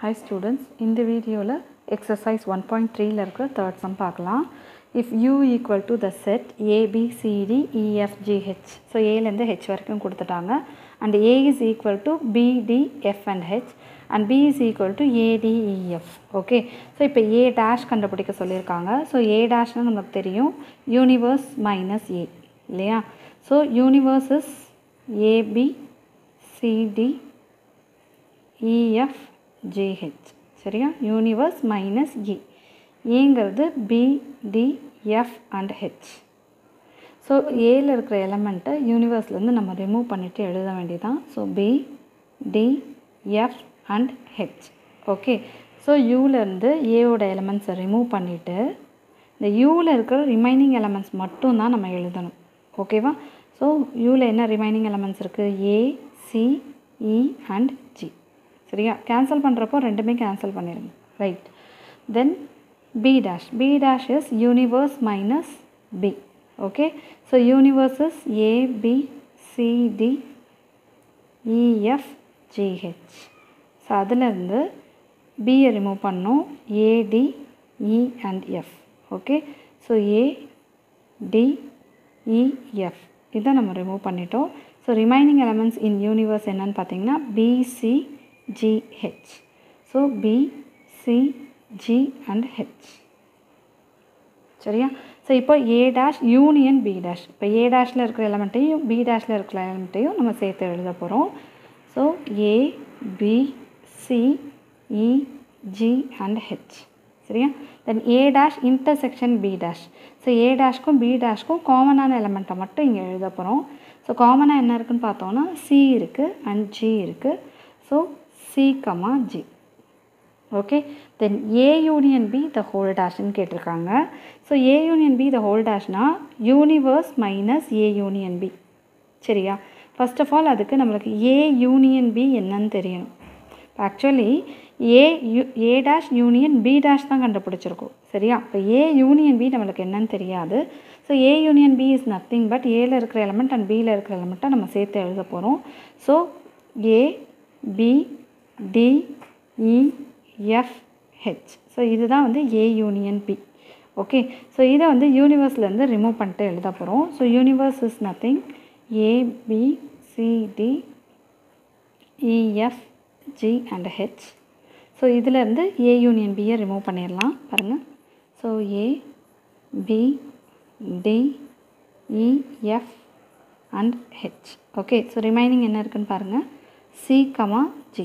hi students இந்த வீடியோவில் exercise one point த்ரீல இருக்கிற தேர்ட் சம் பார்க்கலாம் if you equal to the set A B C D E F G H so ஏலேருந்து ஹெச் வரைக்கும் கொடுத்துட்டாங்க and A is equal to B D F and H and B is equal to A D E F okay so இப்போ A dash கண்டுபிடிக்க சொல்லியிருக்காங்க so ஏ டேஷ்னு நமக்கு தெரியும் universe minus A இல்லையா so universe is A B C D E F G H சரியா universe minus E ஏங்கிறது B D F and H so ஏல இருக்கிற எலமெண்ட்டை யூனிவர்ஸ்லேருந்து நம்ம ரிமூவ் பண்ணிவிட்டு எழுத வேண்டியதான் so B D F and H okay so யூலேருந்து ஏவோட எலமெண்ட்ஸை ரிமூவ் பண்ணிவிட்டு இந்த யூவில் இருக்கிற ரிமைனிங் எலமெண்ட்ஸ் மட்டும் தான் நம்ம எழுதணும் ஓகேவா ஸோ யூவில் என்ன ரிமைனிங் எலமெண்ட்ஸ் இருக்குது A C E and G சரியா கேன்சல் பண்ணுறப்போ ரெண்டுமே கேன்சல் பண்ணிடுங்க right then B dash B dash is universe minus B okay so universe is A B C D E F G H so அதுலேருந்து பியை remove பண்ணோம் A D E and F okay so A D E F இதை நம்ம remove பண்ணிட்டோம் so remaining elements in universe என்னன்னு பார்த்தீங்கன்னா B C G H so B C G and H சரியா so இப்போ A dash union B dash இப்போ ஏ டேஷில் இருக்கிற எலமெண்ட்டையும் பி டேஷில் இருக்கிற எலமெண்ட்டையும் நம்ம சேர்த்து எழுத போகிறோம் so A B C E G and H சரியா then A dash intersection B dash so A டேஷ்க்கும் பி டேஷ்க்கும் காமனான எலமெண்ட்டை மட்டும் இங்கே எழுத போகிறோம் ஸோ காமனாக என்ன இருக்குன்னு பார்த்தோன்னா சி இருக்குது அண்ட் ஜி இருக்குது so C comma G okay then A union B the whole டேஷ்னு கேட்டிருக்காங்க so A union B the whole டேஷ்னா universe minus A union B சரியா ஃபர்ஸ்ட் ஆஃப் ஆல் அதுக்கு நம்மளுக்கு ஏ யூனியன் பி என்னன்னு தெரியணும் actually A U A dash union B dash தான் கண்டுபிடிச்சிருக்கோம் சரியா இப்போ ஏ யூனியன் பி நம்மளுக்கு என்னன்னு தெரியாது so A union B is nothing but ஏல இருக்கிற எலமெண்ட் அண்ட் பியில் இருக்கிற எலமெண்ட்டை நம்ம சேர்த்து எழுத போகிறோம் so A B D E F H so இதுதான் வந்து A union B okay so இதை வந்து யூனிவர்ஸ்லேருந்து ரிமூவ் பண்ணிட்டு எழுத போகிறோம் so universe is nothing A B C D E F G and H so இதிலேருந்து ஏ யூனியன் பியை ரிமூவ் பண்ணிடலாம் பாருங்கள் so A B D E F and H okay so remaining என்ன இருக்குன்னு பாருங்கள் C comma G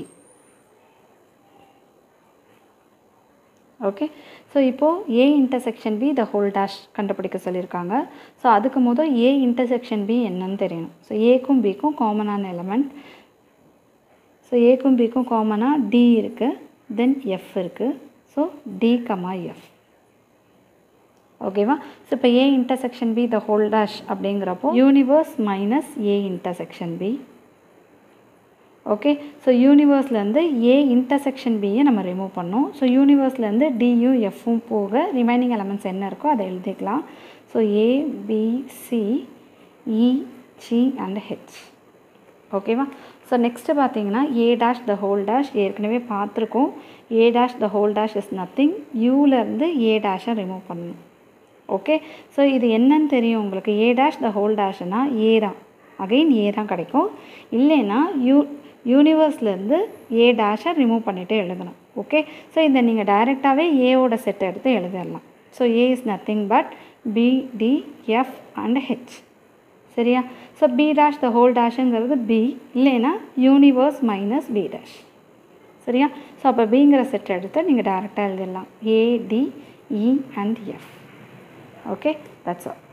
okay so இப்போது A intersection B the whole dash கண்டுபிடிக்க சொல்லியிருக்காங்க ஸோ அதுக்கு முதல் ஏ இன்டர்செக்ஷன் பி என்னன்னு தெரியணும் ஸோ ஏக்கும் பிக்கும் காமனான எலமெண்ட் ஸோ ஏக்கும் பிக்கும் காமனாக டி இருக்குது தென் எஃப் இருக்குது ஸோ டி கமா எஃப் ஓகேவா ஸோ இப்போ A intersection B the whole dash அப்படிங்கிறப்போ universe minus A intersection B okay so யூனிவர்ஸ்லேருந்து ஏ இன்டர்செக்ஷன் பியை நம்ம ரிமூவ் பண்ணோம் ஸோ யூனிவர்ஸ்லேருந்து டியூ எஃப்பும் போக ரிமைனிங் எலமெண்ட்ஸ் என்ன இருக்கோ அதை எழுதிக்கலாம் so A B C E G and H ஓகேவா ஸோ நெக்ஸ்ட்டு பார்த்தீங்கன்னா A dash the whole dash ஏற்கனவே பார்த்துருக்கோம் A dash the whole dash is nothing யூலேருந்து ஏ டேஷை ரிமூவ் பண்ணணும் ஓகே ஸோ இது என்னன்னு தெரியும் உங்களுக்கு ஏ டேஷ் த ஹோல் டேஷ்னா ஏ தான் அகைன் ஏ தான் கிடைக்கும் இல்லைன்னா யூ யூனிவர்ஸ்லேருந்து ஏ டேஷை ரிமூவ் பண்ணிவிட்டு எழுதணும் ஓகே ஸோ இதை நீங்கள் டைரெக்டாகவே ஏவோட செட் எடுத்து எழுதிடலாம் so A is nothing but B D F and H சரியா so B dash the whole டேஷுங்கிறது பி இல்லைன்னா யூனிவர்ஸ் மைனஸ் பி டேஷ் சரியா ஸோ அப்போ பிங்கிற செட் எடுத்து நீங்கள் டேரெக்டாக எழுதிடலாம் A D E and F okay that's all